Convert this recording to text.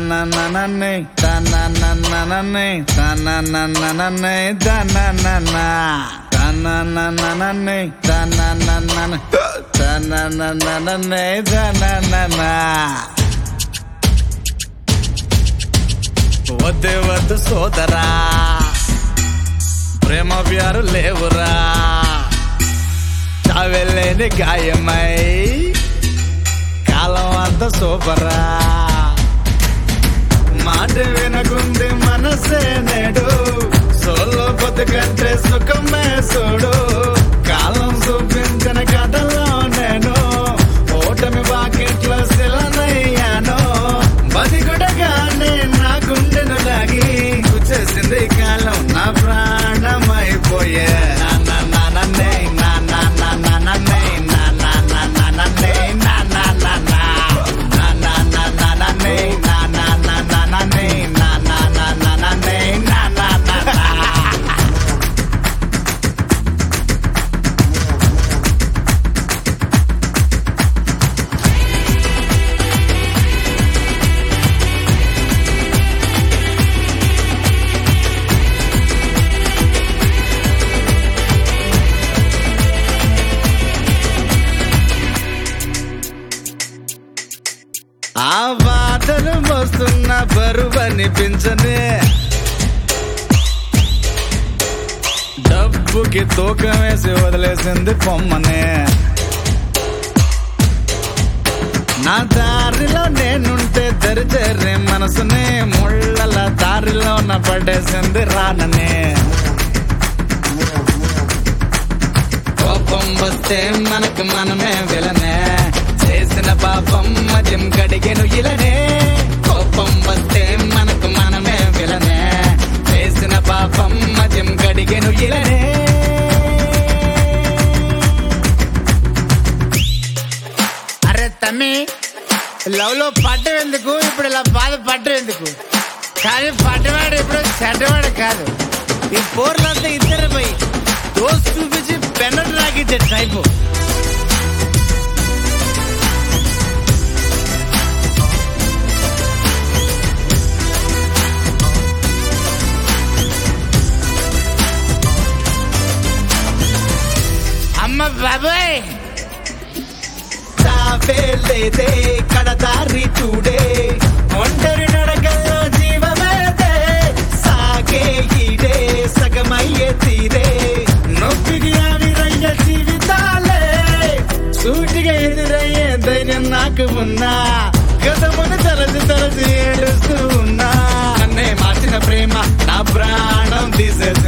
తనననననే తనననననే తనననననే తననన తనననననే తనననన తనననననే తననన వద్దే వద్దు సోదరా ప్రేమ ప్యారు లేవురా చావెళ్ళేని గాయమై కాలం అంత సూపరా మాట వినకుంది మనసే నేడు సోలో బతుకంటే సుఖమే చూడు కాలం చూపించిన కథలో నేను ఓటమి బాకెట్లో శిలనయ్యాను బతికుడగానే నా గుండెను లాగి చేసింది కాలం నా ప్రాణమైపోయే నా నా నా నన్నే నా నా నా నా నన్నే నా నా నా నా నన్నే నా నా నా నా నా నా నా నా నన్నే నా నా నా నా నన్నే నా నా నా నా నన్నే నా నా నా నా ఆ బాధలు మోస్తున్న బరువు అనిపించనే డబ్బుకి తూకం వేసి వదిలేసింది పొమ్మనే నా దారిలో నేనుంటే తెరిచేరే మనసునే ముళ్ళల దారిలో నా పడేసింది రాననే కోపం వస్తే మనకు మనమే విలనే చేసిన పాపం మద్యం కడిగెను ఇలనే కోపం వస్తే మనకు మనమే విలనే చేసిన పాపం మద్యం కడిగెను ఇలనే అరే తమ్మి లవ్ లో పడ్డం ఎందుకు ఇప్పుడు ఇలా బాధ పడ్డం ఎందుకు కానీ పడ్డవాడు ఇప్పుడు చెడ్డవాడు కాదు ఈ పోర్లంతా ఇద్దరు పోయి దోస్తు చూపించి పెన్నట్టు రాకిచ్చే టైపు అమ్మ బాబాయ్ తావే లేదే కడదారి చూడే ఒంటరి నడకల్లో జీవమేదే సాగే ఈడే సగమయ్యే తీరే నొప్పికి ఆవిరయ్య జీవితాలే సూటిగా ఎదురయ్యే ధైర్యం నాకు ఉన్నా గతమును తలసి తలసి ఏడుస్తూ ఉన్నా నన్నే మార్చిన ప్రేమ నా ప్రాణం తీసేసి